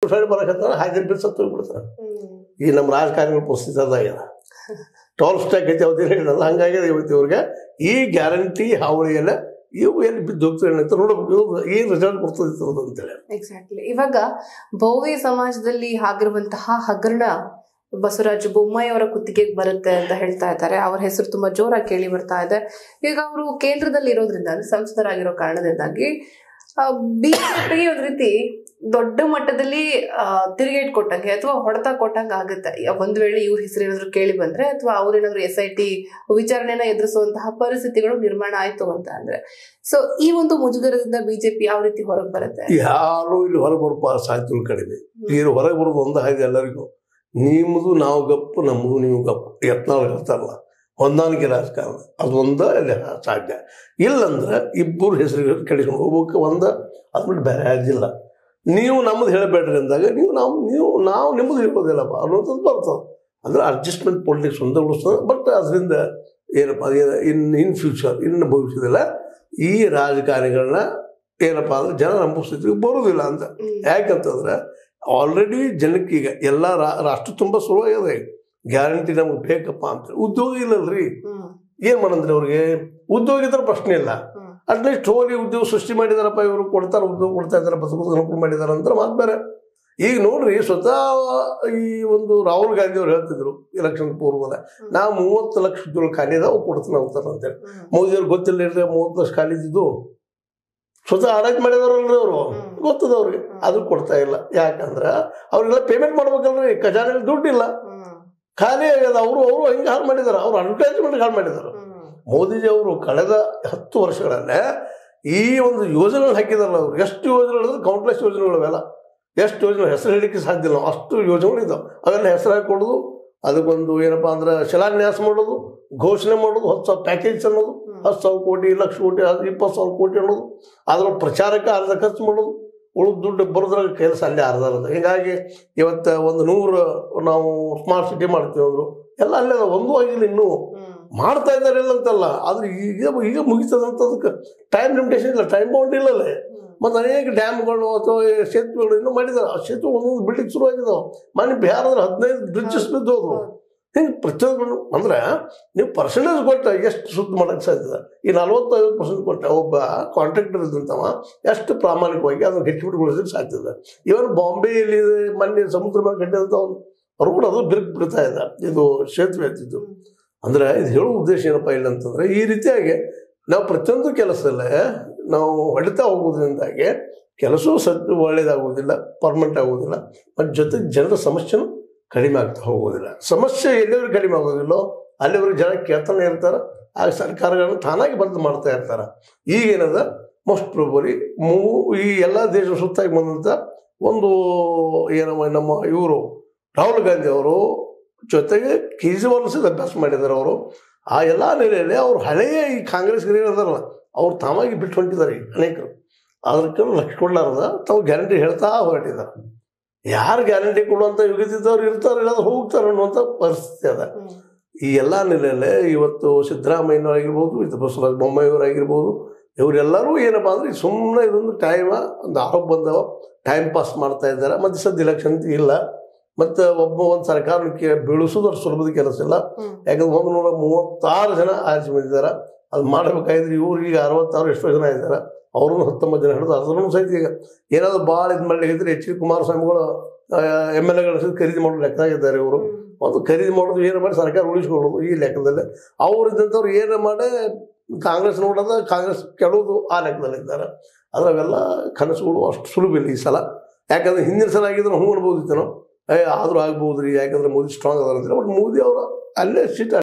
ಹೊಳೆ ಬರಕತ್ತಾರ ಹಾಗೆ ಬಿಟ್ಟು ಸತ್ತು ಹೋಗ್ಬಿಡ್ತಾರೆ ಈ ನಮ್ಮ ರಾಜಕಾರಣಿಗಳ ಪರಿಸ್ಥಿತಿ ಅದಾಗ್ಯದ ಟೋಲ್ ಸ್ಟಾಕ್ ಐತೆ ಅವತ್ತು ಹೇಳಿದ್ರಲ್ಲ ಹಂಗಾಗಿದೆ ಇವತ್ತು ಇವ್ರಿಗೆ ಈ ಗ್ಯಾರಂಟಿ ಹಾವಳಿಯೆಲ್ಲ ಇವು ಎಲ್ಲಿ ಬಿದ್ದು ಹೋಗ್ತಾರೆ ಅಂತ ನೋಡ್ಬೇಕು ಇವ್ರು ಏನು ರಿಸಲ್ಟ್ ಕೊಡ್ತದೆ ಇದ್ರದ್ದು ಅಂತೇಳಿ ಎಕ್ಸಾಕ್ಟ್ಲಿ ಇವಾಗ ಭೋವಿ ಸಮಾಜದಲ್ಲಿ ಆಗಿರುವಂತಹ ಹಗರಣ ಬಸವರಾಜ ಬೊಮ್ಮಾಯಿ ಅವರ ಕುತ್ತಿಗೆಗೆ ಬರುತ್ತೆ ಅಂತ ಹೇಳ್ತಾ ಇದ್ದಾರೆ ಅವ್ರ ಹೆಸರು ತುಂಬಾ ಜೋರಾಗಿ ಕೇಳಿ ಬರ್ತಾ ಇದೆ ಈಗ ಅವರು ಕೇಂದ್ರದಲ್ಲಿ ಇರೋದ್ರಿಂದ ಅಂದ್ರೆ ಸಂಸದರಾಗಿರೋ ಕಾರಣದಿಂದಾಗಿ ಬಿಜೆಪಿಗೆ ಒಂದ್ ರೀತಿ ದೊಡ್ಡ ಮಟ್ಟದಲ್ಲಿ ಆ, ತಿರುಗೇಟ್ ಕೊಟ್ಟಂಗೆ ಅಥವಾ ಹೊಡೆತ ಕೊಟ್ಟಂಗೆ ಆಗುತ್ತೆ ಯ- ಒಂದ್ ವೇಳೆ ಇವ್ರ ಹೆಸರು ಏನಾದ್ರು ಕೇಳಿ ಬಂದ್ರೆ ಅಥವಾ ಅವ್ರೇನಾದ್ರು ಎಸ್ ಐ ಟಿ ವಿಚಾರಣೆನ ಎದುರಿಸುವಂತಹ ಪರಿಸ್ಥಿತಿಗಳು ನಿರ್ಮಾಣ ಆಯ್ತು ಅಂತ ಅಂದ್ರೆ ಸೊ ಈ ಒಂದು ಮುಜುಗರದಿಂದ ಬಿಜೆಪಿ ಯಾವ ರೀತಿ ಹೊರಗೆ ಬರುತ್ತೆ ಯಾರು ಇಲ್ಲಿ ಹೊರಗೆ ಬರೋ ಸಾಧ್ಯತೆಗಳು ಕಡಿಮೆ ಈಗ ಹೊರಗೆ ಬರೋದು ಒಂದು ಹಾಗೆ ಎಲ್ಲರಿಗೂ ನಿಮ್ಮದು ನಾವು ಗಪ್ಪು ನಮ್ಮದು ನೀವು ಗಪ್ಪು ಯತ್ನಾಳು ಹೇಳ್ತಾರಲ್ಲ ಹೊಂದಾಣಿಕೆ ರಾಜಕಾರಣ ಅದು ಒಂದ ಇಲ್ಲಿ ಸಾಧ್ಯ ಇಲ್ಲಂದ್ರೆ ಇಬ್ಬರು ಹೆಸರು ಕೆಡಿಸ್ಕೊಂಡು ಹೋಗ್ಬೇಕು ಒಂದ ಅದು ಬಿಟ್ಟು ಬೇರೆ ಆಗಿಲ್ಲ ನೀವು ನಮ್ಮದು ಹೇಳಬೇಡ್ರಿ ಅಂದಾಗ ನೀವು ನಾವು ನೀವು ನಾವು ನಿಮ್ಮದು ಹೇಳೋದಿಲ್ಲಪ್ಪ ಅನ್ನೋಂಥದ್ದು ಬರ್ತದೆ ಅಂದ್ರೆ ಅಡ್ಜಸ್ಟ್ಮೆಂಟ್ ಪೊಲಿಟಿಕ್ಸ್ ಒಂದೇ ಉಳಿಸ್ತದೆ ಬಟ್ ಅದರಿಂದ ಏನಪ್ಪ ಅದೇನು ಇನ್ ಇನ್ ಫ್ಯೂಚರ್ ಇನ್ನು ಭವಿಷ್ಯದಲ್ಲ ಈ ರಾಜಕಾರಣಿಗಳನ್ನ ಏನಪ್ಪ ಅಂದ್ರೆ ಜನ ನಮ್ಮ ಸ್ಥಿತಿಗೆ ಬರೋದಿಲ್ಲ ಅಂತ ಯಾಕಂತಂದ್ರೆ ಆಲ್ರೆಡಿ ಜನಕ್ಕೆ ಈಗ ಎಲ್ಲ ರಾ- ರಾಷ್ಟ್ರ ತುಂಬ ಸುಲಭ ಗ್ಯಾರಂಟಿ ನಮ್ಗೆ ಬೇಕಪ್ಪ ಅಂತ ಉದ್ಯೋಗ ಇಲ್ಲಲ್ರಿ ಏನ್ ಮಾಡಂದ್ರಿ ಅವ್ರಿಗೆ ಉದ್ಯೋಗ ಇದ್ರೆ ಪ್ರಶ್ನೆ ಇಲ್ಲ ಹ್ಮ್. ಅಟ್ಲೀಸ್ಟ್ ಹೋಗಿ ಉದ್ಯೋಗ ಸೃಷ್ಟಿ ಮಾಡಿದಾರಪ್ಪ ಇವರು ಕೊಡ್ತಾರೆ ಉದ್ಯೋಗ ಕೊಡ್ತಾ ಇದ್ದಾರೆ ಬದುಕೋದು ಅನುಕೂಲ ಮಾಡಿದಾರೆ ಅಂತ ಮಾತು ಬೇರೆ ಈಗ ನೋಡ್ರಿ ಸ್ವತಃ ಈ ಒಂದು ರಾಹುಲ್ ಗಾಂಧಿ ಅವ್ರು ಹೇಳ್ತಿದ್ರು ಎಲೆಕ್ಷನ್ ಪೂರ್ವದ ನಾ ಮೂವತ್ತು ಲಕ್ಷ ಉದ್ಯೋಗ ಖಾಲಿ ಅದಾವ ಕೊಡ್ತೀನಿ ಹೋಗ್ತಾರೆ ಅಂತೇಳಿ ಮೋದಿ ಅವ್ರಿಗೆ ಗೊತ್ತಿಲ್ಲ ಇರ್ರಿ ಮೂವತ್ತು ಲಕ್ಷ ಖಾಲಿ ಇದ್ದಿದ್ದು ಸ್ವತಃ ಆಡಳಿತ ಮಾಡಿದಾರಲ್ರಿ ಅವರು ಹ್ಮ್. ಗೊತ್ತದ ಅವ್ರಿಗೆ ಅದು ಕೊಡ್ತಾ ಇಲ್ಲ ಯಾಕಂದ್ರೆ ಅವ್ರಿಗೆಲ್ಲ ಪೇಮೆಂಟ್ ಮಾಡ್ಬೇಕಲ್ರಿ ಖಜಾನೆಯಲ್ಲಿ ದುಡ್ಡಿಲ್ಲ ಖಾಲಿ ಆಗ್ಯದ ಅವರು ಅವರು ಹಿಂಗೆ ಹಾಳು ಮಾಡಿದಾರೆ ಅವ್ರು ಅಡ್ವರ್ಟೈಸ್ಮೆಂಟ್ ಹಾಳು ಮಾಡಿದಾರೆ ಮೋದಿಜಿ ಅವರು ಕಳೆದ ಹತ್ತು ವರ್ಷಗಳಲ್ಲೇ ಈ ಒಂದು ಯೋಜನೆಗಳು ಹಾಕಿದಾರಲ್ಲ ಅವರು ಎಷ್ಟು ಯೋಜನೆಗಳು ಕೌಂಟ್ಲೆಸ್ ಯೋಜನೆಗಳವೆಲ್ಲ ಎಷ್ಟು ಯೋಜನೆ ಹೆಸರು ಹೇಳಲಿಕ್ಕೆ ಸಾಧ್ಯ ಇಲ್ಲ ಅಷ್ಟು ಯೋಜನೆಗಳು ಇದಾವೆ ಅವೆಲ್ಲ ಹೆಸರು ಹಾಕೊಡೋದು ಅದಕ್ಕೊಂದು ಏನಪ್ಪ ಅಂದ್ರೆ ಶಿಲಾನ್ಯಾಸ ಮಾಡೋದು ಘೋಷಣೆ ಮಾಡೋದು ಹತ್ತು ಸಾವಿರ ಪ್ಯಾಕೇಜ್ ಅನ್ನೋದು ಹತ್ತು ಸಾವಿರ ಕೋಟಿ ಲಕ್ಷ ಕೋಟಿ ಅದು ಇಪ್ಪತ್ತು ಸಾವಿರ ಕೋಟಿ ಅನ್ನೋದು ಅದ್ರ ಪ್ರಚಾರಕ್ಕೆ ಅರ್ಧ ಖರ್ಚು ಮಾಡೋದು ಉಳಿದ ದುಡ್ಡು ಬರೋದ್ರಾಗ ಕೆಲಸ ಅಲ್ಲೇ ಅರ್ಧ ಅರ್ಧ ಹೀಗಾಗಿ ಇವತ್ತು ಒಂದು ನೂರು ನಾವು ಸ್ಮಾರ್ಟ್ ಸಿಟಿ ಮಾಡ್ತೀವಿ ಅಂದರು ಎಲ್ಲ ಅಲ್ಲೇ ಅದಾವ. ಒಂದೂ ಆಗಿಲ್ಲ ಇನ್ನೂ ಮಾಡ್ತಾ ಇದ್ದಾರೆ ಇಲ್ಲ ಅಂತಲ್ಲ ಆದ್ರೆ ಈಗ ಈಗ ಮುಗಿತದಂತ ಅದಕ್ಕೆ ಟೈಮ್ ಲಿಮಿಟೇಷನ್ ಇಲ್ಲ ಟೈಮ್ ಬೌಂಡ್ ಇಲ್ಲಲ್ಲೇ ಮತ್ತು ಅನೇಕ ಡ್ಯಾಮ್ಗಳು ಅಥವಾ ಸೇತುವೆಗಳು ಇನ್ನೂ ಮಾಡಿದ್ದಾರೆ ಆ ಸೇತುವೆ ಒಂದೊಂದು ಬಿಲ್ಡಿಂಗ್ ಶುರು ಆಗಿದಾವೆ ಮನೆ ಬಿಹಾರದಲ್ಲಿ ಹದಿನೈದು ಬ್ರಿಡ್ಜಸ್ ಬಿದ್ದು ಹೋದ್ವು ಹಿಂಗೆ ಪ್ರತಿಯೊಂದು ಅಂದ್ರೆ ನೀವು ಪರ್ಸೆಂಟೇಜ್ ಕೊಟ್ಟ ಎಷ್ಟು ಸುದ್ದಿ ಮಾಡಕ್ಕೆ ಸಾಧ್ಯ ಈ ನಲ್ವತ್ತೈವತ್ತು ಪರ್ಸೆಂಟ್ ಕೊಟ್ಟ ಒಬ್ಬ ಕಾಂಟ್ರಾಕ್ಟರ್ ಇದ್ದಂತವ ಎಷ್ಟು ಪ್ರಾಮಾಣಿಕವಾಗಿ ಅದನ್ನು ಗಟ್ಟಿಬಿಟ್ಗೊಳಿಸಲಿಕ್ಕೆ ಸಾಧ್ಯ ಇದೆ ಇವನ್ ಬಾಂಬೆಯಲ್ಲಿ ಮೊನ್ನೆ ಸಮುದ್ರ ಮೇಲೆ ಕಟ್ಟಿದಂಥ ಒಂದು ರೋಡ್ ಅದು ಬಿರುಕು ಬಿಡ್ತಾ ಇದೆ ಇದು ಸೇತುವೆ ಆಗ್ತಿದ್ದು ಅಂದ್ರೆ ಇದು ಹೇಳೋ ಉದ್ದೇಶ ಏನಪ್ಪ ಇಲ್ಲ ಅಂತಂದ್ರೆ ಈ ರೀತಿಯಾಗಿ ನಾವು ಪ್ರತಿಯೊಂದು ಕೆಲಸದಲ್ಲೇ ನಾವು ಹೊಡಿತಾ ಹೋಗೋದ್ರಿಂದಾಗಿ ಕೆಲಸವೂ ಸತ್ ಒಳ್ಳೇದಾಗೋದಿಲ್ಲ ಪರ್ಮನೆಂಟ್ ಆಗೋದಿಲ್ಲ ಮತ್ತು ಜೊತೆಗೆ ಜನರ ಸಮಸ್ಯೆನೂ ಕಡಿಮೆ ಆಗ್ತಾ ಹೋಗೋದಿಲ್ಲ ಸಮಸ್ಯೆ ಎಲ್ಲಿವರೆಗೆ ಕಡಿಮೆ ಆಗೋದಿಲ್ಲೋ ಅಲ್ಲಿವರೆಗೆ ಜನ ಕೇಳ್ತಾನೆ ಇರ್ತಾರೆ ಆಗ ಸರ್ಕಾರಗಳನ್ನು ತಾನಾಗಿ ಬಂದು ಮಾಡ್ತಾ ಇರ್ತಾರೆ ಈಗೇನದ ಮೋಸ್ಟ್ ಪ್ರೊಬಲಿ ಮೂ ಈ ಎಲ್ಲ ದೇಶ ಸುತ್ತಾಗಿ ಬಂದಂಥ ಒಂದು ಏನವ ನಮ್ಮ ಇವರು ರಾಹುಲ್ ಗಾಂಧಿ ಅವರು ಜೊತೆಗೆ ಕೇಜ್ರಿವಾಲ್ ಸಹಿತ ಅಭ್ಯಾಸ ಮಾಡಿದ್ದಾರೆ ಅವರು ಆ ಎಲ್ಲ ನೆಲೆಯಲ್ಲಿ ಅವ್ರು ಹಳೆಯ ಈ ಕಾಂಗ್ರೆಸ್ ಹಿರಿಯರದಾರಲ್ಲ ಅವ್ರು ತಾವಾಗಿ ಬಿಟ್ಟು ಹೊಂಟಿದ್ದಾರೆ ಈಗ ಅನೇಕರು ಅದಕ್ಕೆ ಲಕ್ಷ ಕೊಡ್ಲಾರ್ದ ತಾವು ಗ್ಯಾರಂಟಿ ಹೇಳ್ತಾ ಹೊರಟಿದ್ದಾರೆ ಯಾರು ಗ್ಯಾರಂಟಿ ಕೊಡುವಂಥ ಯೋಗ್ಯತಿದ್ದವ್ರು ಇರ್ತಾರೆ ಇಲ್ಲಾಂದ್ರೆ ಹೋಗ್ತಾರೆ ಅನ್ನುವಂಥ ಪರಿಸ್ಥಿತಿ ಅದ ಈ ಎಲ್ಲ ನೆಲೆಯಲ್ಲೇ ಇವತ್ತು ಸಿದ್ದರಾಮಯ್ಯನವರಾಗಿರ್ಬೋದು ಇದು ಬಸವರಾಜ ಬೊಮ್ಮಾಯಿಯವರಾಗಿರ್ಬೋದು ಇವರೆಲ್ಲರೂ ಏನಪ್ಪ ಅಂದ್ರೆ ಸುಮ್ಮನೆ ಇದೊಂದು ಟೈಮ ಒಂದು ಆರೋಪ ಬಂದವ ಟೈಮ್ ಪಾಸ್ ಮಾಡ್ತಾ ಇದ್ದಾರೆ ಮತ್ತು ಸದ್ಯ ಇಲೆಕ್ಷನ್ ಇಲ್ಲ ಮತ್ತು ಒಬ್ಬ ಒಂದು ಸರ್ಕಾರಕ್ಕೆ ಬೀಳಿಸೋದು ಅಷ್ಟು ಸುಲಭದ ಕೆಲಸ ಇಲ್ಲ ಯಾಕಂದ್ರೆ ಒಂದು ನೂರ ಮೂವತ್ತಾರು ಜನ ಆರಿಸಿ ಬಂದಿದ್ದಾರೆ ಅದು ಮಾಡಬೇಕಾಗಿದ್ರೆ ಇವ್ರು ಈಗ ಅರವತ್ತಾರು ಎಷ್ಟೋ ಜನ ಇದ್ದಾರೆ ಅವ್ರನ್ನು ಹತ್ತೊಂಬತ್ತು ಜನ ಹಿಡಿದು ಅದನ್ನು ಸಹಿತ ಈಗ ಏನಾದ್ರು ಭಾಳ ಇದು ಮಾಡಲಿಕ್ಕಿದ್ರೆ ಎಚ್ ಡಿ ಕುಮಾರಸ್ವಾಮಿಗಳು ಎಮ್ ಎಲ್ ಎಗಳ ಖರೀದಿ ಮಾಡೋ ಲೆಕ್ಕದಾಗಿದ್ದಾರೆ ಇವರು ಒಂದು ಖರೀದಿ ಮಾಡೋದು ಏನು ಮಾಡಿ ಸರ್ಕಾರ ಉಳಿಸ್ಕೊಳ್ಳೋದು ಈ ಲೆಕ್ಕದಲ್ಲಿ ಅವ್ರು ಇದ್ದಂಥವ್ರು ಏನು ಮಾಡಿ ಕಾಂಗ್ರೆಸ್ ನೋಡೋದು ಕಾಂಗ್ರೆಸ್ ಕೆಡೋದು ಆ ಲೆಕ್ಕದಲ್ಲಿದ್ದಾರೆ ಆದರೆ ಅವೆಲ್ಲ ಕನಸುಗಳು ಅಷ್ಟು ಸುಲಭ ಇಲ್ಲ ಈ ಸಲ ಯಾಕಂದ್ರೆ ಹಿಂದಿನ ಸಲ ಆಗಿದ್ರೆ ಹ್ಞೂ ಅನ್ಬೋದಿತ್ತೇನೋ ಏ ಆದರೂ ಆಗ್ಬೋದು ರೀ ಯಾಕಂದ್ರೆ ಮೋದಿ ಸ್ಟ್ರಾಂಗ್ ಅದಾರ ಬಟ್ ಮೋದಿ ಅವರು ಅಲ್ಲೇ ಸೀಟ್